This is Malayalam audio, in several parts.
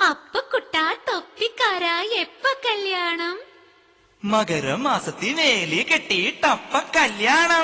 അപ്പ കുട്ടാ തൊപ്പിക്കാരാ എപ്പ കല്യാണം മകരമാസത്തിൽ വേലി കെട്ടിയിട്ടപ്പ കല്യാണം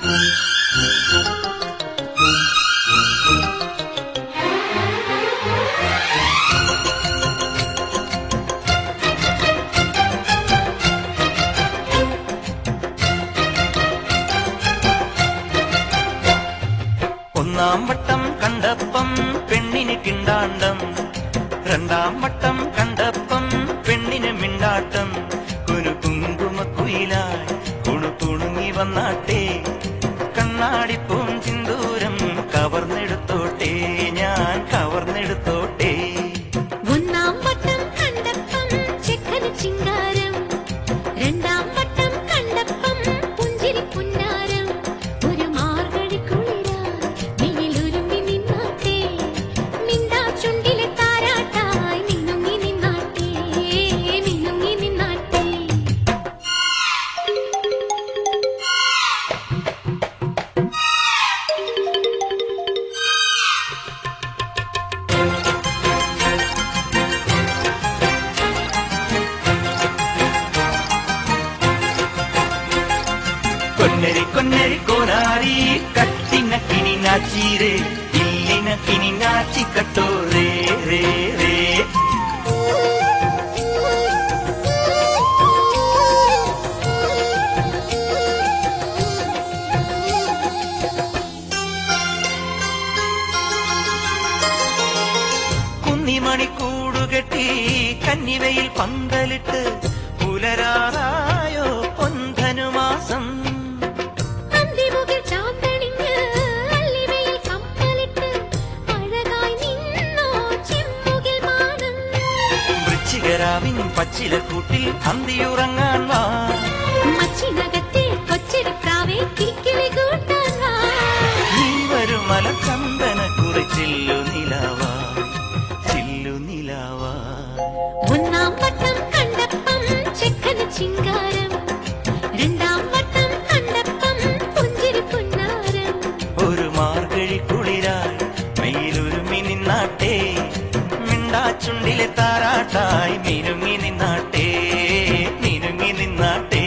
ഒന്നാം വട്ടം കണ്ടപ്പം പെണ്ണിന് കിണ്ടാണ്ടം രണ്ടാം വട്ടം കണ്ടപ്പം പെണ്ണിന് മിണ്ടാട്ടം കുരു കുങ്കുമക്കുയിലായി കുണു കുണുങ്ങി വന്നാട്ടെ കണ്ണാടിപ്പൂം ചിന്തൂരം കവർന്നെടുത്തോട്ടെ ഞാൻ കവർന്നെടുത്തോട്ടെ ഒന്നാം വട്ടം കണ്ടപ്പം ചെക്കന് ചിങ്കാരം രണ്ടാം വട്ടം കണ്ടപ്പം പുഞ്ചിരി പുന്നാരം ഒരു മാർഗഴി കുളിരായി വെയിലൊരുങ്ങി നിന്നാട്ടെ മിണ്ടാ ചുണ്ടിലെ താരാട്ടായി മിനുങ്ങി നിന്നാട്ടെ മിനുങ്ങി നിന്നാട്ടെ കൊന്നരി കൊന്നരി കോനാരി കട്ടിനക്കിനി നാച്ചീരേ ഇല്ലിനക്കിനി നാച്ചിക്കട്ടോ റേ റേ റേ കുന്നിമണി കൂടുകെട്ടി കന്നിവയിൽ പന്തലിട്ട് പുലരാറായോ പൊന്തനുമാസം അന്തിമുകിൽ ചാന്തണിഞ്ഞ് അല്ലിവയിൽ കപ്പലിട്ട് അഴകായി നിന്നോ ചെമ്മുകിൽ മാനം വൃശ്ചികരാവിൻ പച്ചിലക്കൂട്ടിൽ അന്തിയുറങ്ങാൻ വാ മച്ചിനകത്തെ കൊച്ചരിപ്രാവേ കിക്കിളി കൂട്ടാൻ വാ നീ വരുമല ചന്ദന കുറിച്ചില്ലു നിലാവാ ചില്ലു നിലാവാ ഒന്നാം വട്ടം കണ്ടപ്പം ചെക്കന് ചിങ്കാരം രണ്ടാം വട്ടം കണ്ടപ്പം പുഞ്ചിരി പുന്നാരം ഒരു മാർഗഴി കുളിരായി മെയിലൊരുമി നിന്നാട്ടെ മിണ്ടാച്ചുണ്ടിലെ താരാട്ടായി മിനുങ്ങി നിന്നാട്ടെ മിനുങ്ങി നിന്നാട്ടെ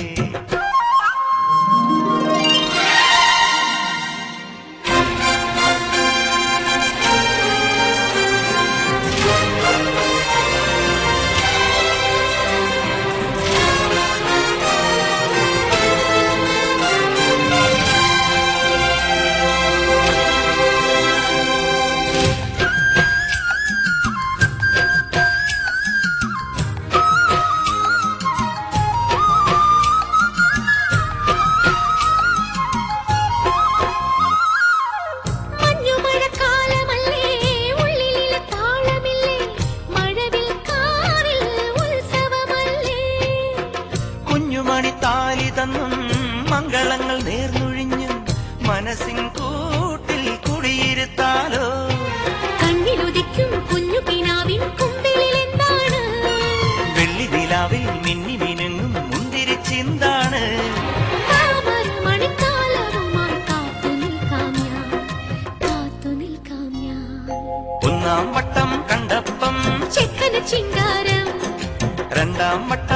മഞ്ഞുമഴക്കാലമല്ലേ ഉള്ളിലെ താളമില്ലേ മഴവിൽ കാവിൽ ഉത്സവമല്ലേ കുഞ്ഞുമണി താലി തന്നും മംഗളങ്ങൾ നേർന്നൊഴിഞ്ഞും മനസ്സിൻ കൂട്ടിൽ കുടിയിരുത്താലോ കണ്ണിലുദിക്കും കുഞ്ഞു കിനാവിൻ കുമ്പിളിൽ എന്താണ് വെള്ളി നിലാവിൽ മിന്നി മിനുങ്ങും മുന്തിരി ചിന്താണ് താമര മണിക്കാലവുമായി കാത്തു നിൽക്കാം ഞാൻ കാത്തു നിൽക്കാം ഞാൻ ഒന്നാം വട്ടം കണ്ടപ്പം ചെക്കന് ചിങ്കാരം രണ്ടാം വട്ടം